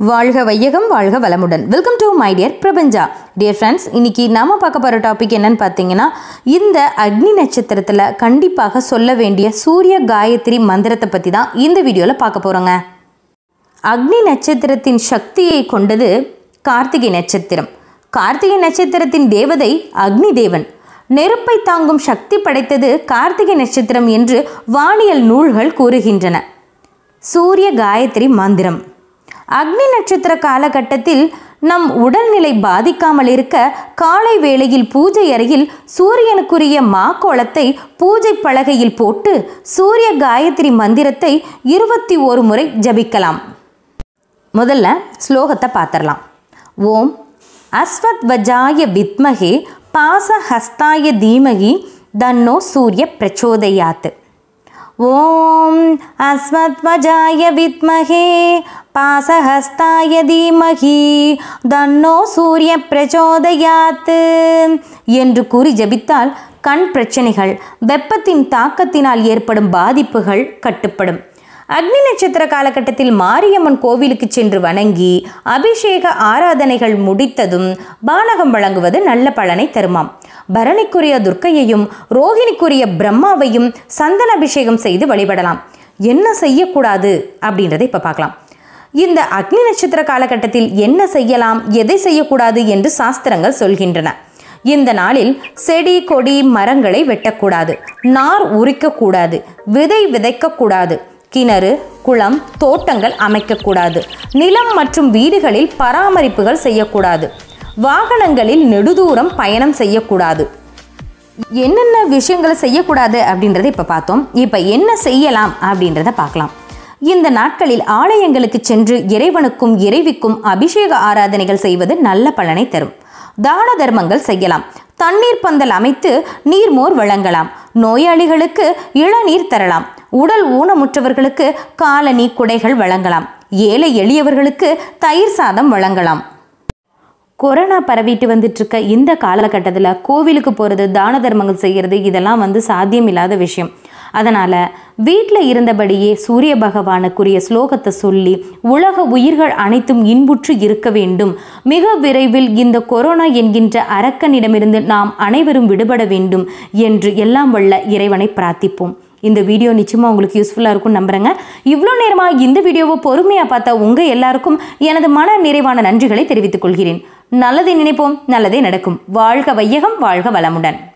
வாழ்க வையகம் வாழ்க வளமுடன் வெல்கம் டு மை டியர் பிரபஞ்சா டியர் ஃப்ரெண்ட்ஸ் இன்னைக்கு நாம பார்க்க போகிற டாபிக் என்னன்னு பார்த்தீங்கன்னா இந்த அக்னி நட்சத்திரத்தில் கண்டிப்பாக சொல்ல வேண்டிய சூரிய காயத்ரி மந்திரத்தை பற்றி தான் இந்த வீடியோவில் பார்க்க போகிறோங்க அக்னி நட்சத்திரத்தின் சக்தியை கொண்டது கார்த்திகை நட்சத்திரம் கார்த்திகை நட்சத்திரத்தின் தேவதை அக்னி தேவன் நெருப்பை தாங்கும் சக்தி படைத்தது கார்த்திகை நட்சத்திரம் என்று வானியல் நூல்கள் கூறுகின்றன சூரிய காயத்ரி மந்திரம் அக்னி நட்சத்திர காலகட்டத்தில் நம் உடல்நிலை பாதிக்காமல் இருக்க காலை வேளையில் பூஜை அறையில் சூரியனுக்குரிய மாக்கோளத்தை பூஜை பலகையில் போட்டு சூரிய காயத்ரி மந்திரத்தை இருபத்தி ஒரு முறை ஜபிக்கலாம் முதல்ல ஸ்லோகத்தை பார்த்துடலாம் ஓம் அஸ்வத் வஜாய வித்மகே பாசஹஸ்தாய தீமகி தன்னோ சூரிய பிரச்சோதயாத் ஓம் அஸ்வத்வஜாய வித்மகே பாசஹஸ்தாய தீமகி தன்னோ சூரிய பிரச்சோதயாத் என்று கூறி ஜபித்தால் கண் பிரச்சனைகள் வெப்பத்தின் தாக்கத்தினால் ஏற்படும் பாதிப்புகள் கட்டுப்படும் அக்னி நட்சத்திர காலகட்டத்தில் மாரியம்மன் கோவிலுக்கு சென்று வணங்கி அபிஷேக ஆராதனைகள் முடித்ததும் பானகம் வழங்குவது நல்ல பலனை தருமாம் பரணிக்குரிய துர்க்கையையும் ரோகிணிக்குரிய பிரம்மாவையும் சந்தன அபிஷேகம் செய்து வழிபடலாம் என்ன செய்யக்கூடாது அப்படின்றத இப்போ பார்க்கலாம் இந்த அக்னி நட்சத்திர காலகட்டத்தில் என்ன செய்யலாம் எதை செய்யக்கூடாது என்று சாஸ்திரங்கள் சொல்கின்றன இந்த நாளில் செடி கொடி மரங்களை வெட்டக்கூடாது நார் உரிக்கக்கூடாது விதை விதைக்கக்கூடாது கிணறு குளம் தோட்டங்கள் அமைக்கக்கூடாது நிலம் மற்றும் வீடுகளில் பராமரிப்புகள் செய்யக்கூடாது வாகனங்களில் நெடுதூரம் பயணம் செய்யக்கூடாது என்னென்ன விஷயங்களை செய்யக்கூடாது அப்படின்றத இப்போ பார்த்தோம் இப்போ என்ன செய்யலாம் அப்படின்றத பார்க்கலாம் இந்த நாட்களில் ஆலயங்களுக்கு சென்று இறைவனுக்கும் இறைவிக்கும் அபிஷேக ஆராதனைகள் செய்வது நல்ல பலனை தரும் தான தர்மங்கள் செய்யலாம் தண்ணீர் பந்தல் அமைத்து நீர்மோர் வழங்கலாம் நோயாளிகளுக்கு இளநீர் தரலாம் உடல் ஊனமுற்றவர்களுக்கு காலனி குடைகள் வழங்கலாம் ஏழை எளியவர்களுக்கு தயிர் சாதம் வழங்கலாம் கொரோனா பரவிட்டு வந்துட்டு இருக்க இந்த காலகட்டத்தில் கோவிலுக்கு போகிறது தான தர்மங்கள் செய்கிறது இதெல்லாம் வந்து சாத்தியம் இல்லாத விஷயம் அதனால் வீட்டில் இருந்தபடியே சூரிய பகவானுக்குரிய ஸ்லோகத்தை சொல்லி உலக உயிர்கள் அனைத்தும் இன்புற்று இருக்க வேண்டும் மிக விரைவில் இந்த கொரோனா என்கின்ற அரக்கனிடமிருந்து நாம் அனைவரும் விடுபட வேண்டும் என்று எல்லாம் வல்ல இறைவனை பிரார்த்திப்போம் இந்த வீடியோ நிச்சயமாக உங்களுக்கு யூஸ்ஃபுல்லாக இருக்கும் நம்புகிறேங்க இவ்வளோ நேரமாக இந்த வீடியோவை பொறுமையாக பார்த்தா உங்கள் எல்லாருக்கும் எனது மன நிறைவான நன்றிகளை தெரிவித்துக் கொள்கிறேன் நல்லதை நினைப்போம் நல்லதே நடக்கும் வாழ்க வையகம் வாழ்க வளமுடன்